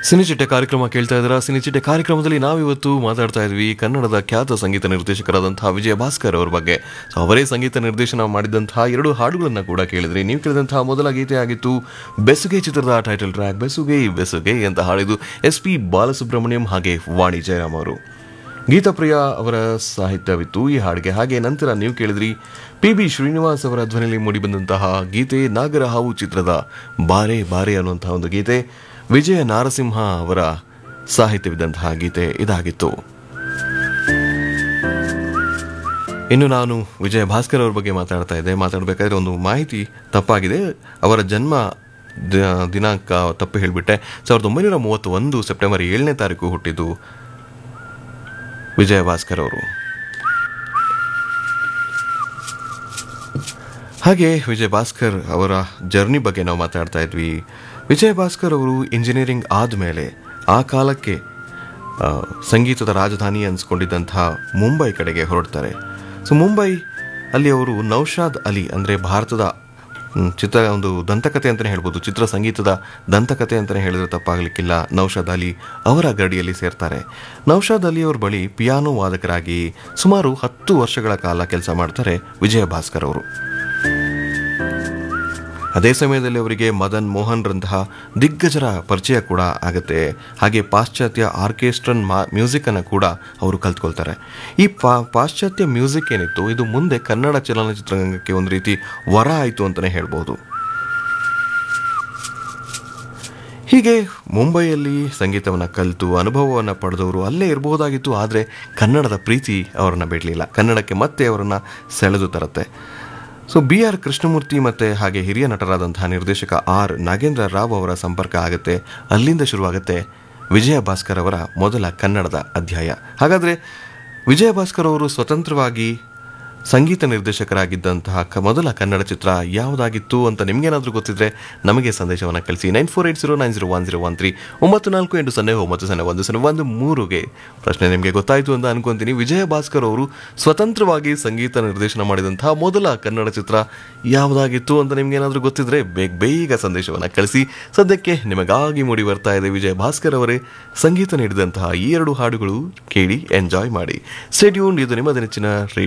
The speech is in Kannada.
ಸಿನಿಚಿಟ್ಟೆ ಕಾರ್ಯಕ್ರಮ ಕೇಳ್ತಾ ಇದ್ದೀರಾ ಸಿನಿಚಿಟ್ಟೆ ಕಾರ್ಯಕ್ರಮದಲ್ಲಿ ನಾವಿವತ್ತು ಮಾತಾಡ್ತಾ ಇದ್ವಿ ಕನ್ನಡದ ಖ್ಯಾತ ಸಂಗೀತ ನಿರ್ದೇಶಕರಾದಂತಹ ವಿಜಯ ಭಾಸ್ಕರ್ ಅವ್ರ ಬಗ್ಗೆ ಸೊ ಅವರೇ ಸಂಗೀತ ನಿರ್ದೇಶನ ಮಾಡಿದಂತಹ ಎರಡು ಹಾಡುಗಳನ್ನು ಕೂಡ ಕೇಳಿದ್ರಿ ನೀವು ಕೇಳಿದಂತಹ ಮೊದಲ ಗೀತೆ ಆಗಿತ್ತು ಬೆಸುಗೆ ಚಿತ್ರದ ಟೈಟಲ್ ಟ್ರ್ಯಾಕ್ ಬೆಸುಗೆ ಬೆಸುಗೆ ಅಂತ ಹಾಡಿದ್ದು ಎಸ್ ಪಿ ಬಾಲಸುಬ್ರಹ್ಮಣ್ಯಂ ಹಾಗೆ ವಾಣಿ ಜಯರಾಮ್ ಅವರು ಗೀತಪ್ರಿಯ ಅವರ ಸಾಹಿತ್ಯವಿತ್ತು ಈ ಹಾಡಿಗೆ ಹಾಗೆ ನಂತರ ನೀವು ಕೇಳಿದ್ರಿ ಪಿ ಬಿ ಶ್ರೀನಿವಾಸ್ ಅವರ ಧ್ವನಿಯಲ್ಲಿ ಮೂಡಿಬಂದಂತಹ ಗೀತೆ ನಾಗರ ಹಾವು ಚಿತ್ರದ ಬಾರೆ ಬಾರೆ ಅನ್ನುವಂತಹ ಒಂದು ಗೀತೆ ವಿಜಯ ನಾರಸಿಂಹ ಅವರ ಸಾಹಿತ್ಯವಿದ್ದಂತಹ ಗೀತೆ ಇದಾಗಿತ್ತು ಇನ್ನು ನಾನು ವಿಜಯ ಭಾಸ್ಕರ್ ಅವ್ರ ಬಗ್ಗೆ ಮಾತಾಡ್ತಾ ಇದ್ದೆ ಮಾತಾಡಬೇಕಾದ್ರೆ ಒಂದು ಮಾಹಿತಿ ತಪ್ಪಾಗಿದೆ ಅವರ ಜನ್ಮ ದ- ದಿನಾಂಕ ತಪ್ಪು ಹೇಳಿಬಿಟ್ಟೆ ಸಾವಿರದ ಒಂಬೈನೂರ ಮೂವತ್ತೊಂದು ಸೆಪ್ಟೆಂಬರ್ ಏಳನೇ ತಾರೀಕು ಹುಟ್ಟಿದ್ದು ವಿಜಯ ಭಾಸ್ಕರ್ ಅವರು ಹಾಗೆ ವಿಜಯ್ ಭಾಸ್ಕರ್ ಅವರ ಜರ್ನಿ ಬಗ್ಗೆ ನಾವು ಮಾತಾಡ್ತಾ ಇದ್ವಿ ವಿಜಯ್ ಭಾಸ್ಕರ್ ಅವರು ಇಂಜಿನಿಯರಿಂಗ್ ಆದಮೇಲೆ ಆ ಕಾಲಕ್ಕೆ ಆ, ಸಂಗೀತದ ರಾಜಧಾನಿ ಅನ್ಸ್ಕೊಂಡಿದ್ದಂತಹ ಮುಂಬೈ ಕಡೆಗೆ ಹೊರಡ್ತಾರೆ ಸೊ ಮುಂಬೈ ಅಲ್ಲಿ ಅವರು ನೌಶಾದ್ ಅಲಿ ಅಂದರೆ ಭಾರತದ ಮ್, ಚಿತ್ರ ಒಂದು ದಂತಕತೆ ಅಂತಲೇ ಹೇಳ್ಬೋದು ಚಿತ್ರ ಸಂಗೀತದ ದಂತಕತೆ ಅಂತಲೇ ಹೇಳಿದ್ರೆ ತಪ್ಪಾಗಲಿಕ್ಕಿಲ್ಲ ನೌಶಾದ್ ಅಲಿ ಅವರ ಗಡಿಯಲ್ಲಿ ಸೇರ್ತಾರೆ ನೌಶಾದ್ ಅಲಿ ಅವ್ರ ಬಳಿ ಪಿಯಾನೋ ವಾದಕರಾಗಿ ಸುಮಾರು ಹತ್ತು ವರ್ಷಗಳ ಕಾಲ ಕೆಲಸ ಮಾಡ್ತಾರೆ ವಿಜಯ ಭಾಸ್ಕರ್ ಅವರು ಅದೇ ಸಮಯದಲ್ಲಿ ಅವರಿಗೆ ಮದನ್ ಮೋಹನ್ರಂತಹ ದಿಗ್ಗಜರ ಪರಿಚಯ ಕೂಡ ಆಗುತ್ತೆ ಹಾಗೆ ಪಾಶ್ಚಾತ್ಯ ಆರ್ಕೆಸ್ಟ್ರನ್ ಮಾ ಮ್ಯೂಸಿಕನ್ನು ಕೂಡ ಅವರು ಕಲ್ತ್ಕೊಳ್ತಾರೆ ಈ ಪಾ ಪಾಶ್ಚಾತ್ಯ ಮ್ಯೂಸಿಕ್ ಏನಿತ್ತು ಇದು ಮುಂದೆ ಕನ್ನಡ ಚಲನಚಿತ್ರರಂಗಕ್ಕೆ ಒಂದು ರೀತಿ ವರ ಆಯಿತು ಅಂತಲೇ ಹೇಳ್ಬೋದು ಹೀಗೆ ಮುಂಬೈಯಲ್ಲಿ ಸಂಗೀತವನ್ನು ಕಲಿತು ಅನುಭವವನ್ನು ಪಡೆದವರು ಅಲ್ಲೇ ಇರಬಹುದಾಗಿತ್ತು ಆದರೆ ಕನ್ನಡದ ಪ್ರೀತಿ ಅವರನ್ನು ಬಿಡಲಿಲ್ಲ ಕನ್ನಡಕ್ಕೆ ಮತ್ತೆ ಅವರನ್ನು ಸೆಳೆದು ತರುತ್ತೆ ಸೊ ಬಿ ಆರ್ ಕೃಷ್ಣಮೂರ್ತಿ ಮತ್ತು ಹಾಗೆ ಹಿರಿಯ ನಟರಾದಂತಹ ನಿರ್ದೇಶಕ ಆರ್ ನಾಗೇಂದ್ರ ರಾವ್ ಅವರ ಸಂಪರ್ಕ ಆಗುತ್ತೆ ಅಲ್ಲಿಂದ ಶುರುವಾಗುತ್ತೆ ವಿಜಯ ಭಾಸ್ಕರ್ ಅವರ ಮೊದಲ ಕನ್ನಡದ ಅಧ್ಯಾಯ ಹಾಗಾದರೆ ವಿಜಯ ಭಾಸ್ಕರ್ ಅವರು ಸ್ವತಂತ್ರವಾಗಿ ಸಂಗೀತ ನಿರ್ದೇಶಕರಾಗಿದ್ದಂತಹ ಕ ಮೊದಲ ಕನ್ನಡ ಚಿತ್ರ ಯಾವುದಾಗಿತ್ತು ಅಂತ ನಿಮಗೇನಾದರೂ ಗೊತ್ತಿದ್ರೆ ನಮಗೆ ಸಂದೇಶವನ್ನು ಕಳಿಸಿ nine four eight zero nine zero one zero one three ಒಂಬತ್ತು ನಾಲ್ಕು ಎಂಟು ಸೊನ್ನೆ ಒಂಬತ್ತು ಸೊನ್ನೆ ಒಂದು ಸೊನ್ನೆ ಒಂದು ಮೂರುಗೆ ಪ್ರಶ್ನೆ ನಿಮಗೆ ಗೊತ್ತಾಯಿತು ಅಂತ ಅನ್ಕೊಂತೀನಿ ವಿಜಯ ಭಾಸ್ಕರ್ ಅವರು ಸ್ವತಂತ್ರವಾಗಿ ಸಂಗೀತ ನಿರ್ದೇಶನ ಮಾಡಿದಂತಹ ಮೊದಲ ಕನ್ನಡ ಚಿತ್ರ ಯಾವುದಾಗಿತ್ತು ಅಂತ ನಿಮಗೇನಾದರೂ ಗೊತ್ತಿದ್ರೆ ಬೇಗ ಬೇಗ ಸಂದೇಶವನ್ನು ಕಳಿಸಿ ಸದ್ಯಕ್ಕೆ ನಿಮಗಾಗಿ ಮೂಡಿ ಬರ್ತಾ ಇದೆ ವಿಜಯ ಭಾಸ್ಕರ್ ಅವರೇ ಸಂಗೀತ ನೀಡಿದಂತಹ ಈ ಎರಡು ಹಾಡುಗಳು ಕೇಳಿ ಎಂಜಾಯ್ ಮಾಡಿ ಸ್ಟೇಡ್ಯೂನ್ ಇದು ನಿಮ್ಮ ನೆಚ್ಚಿನ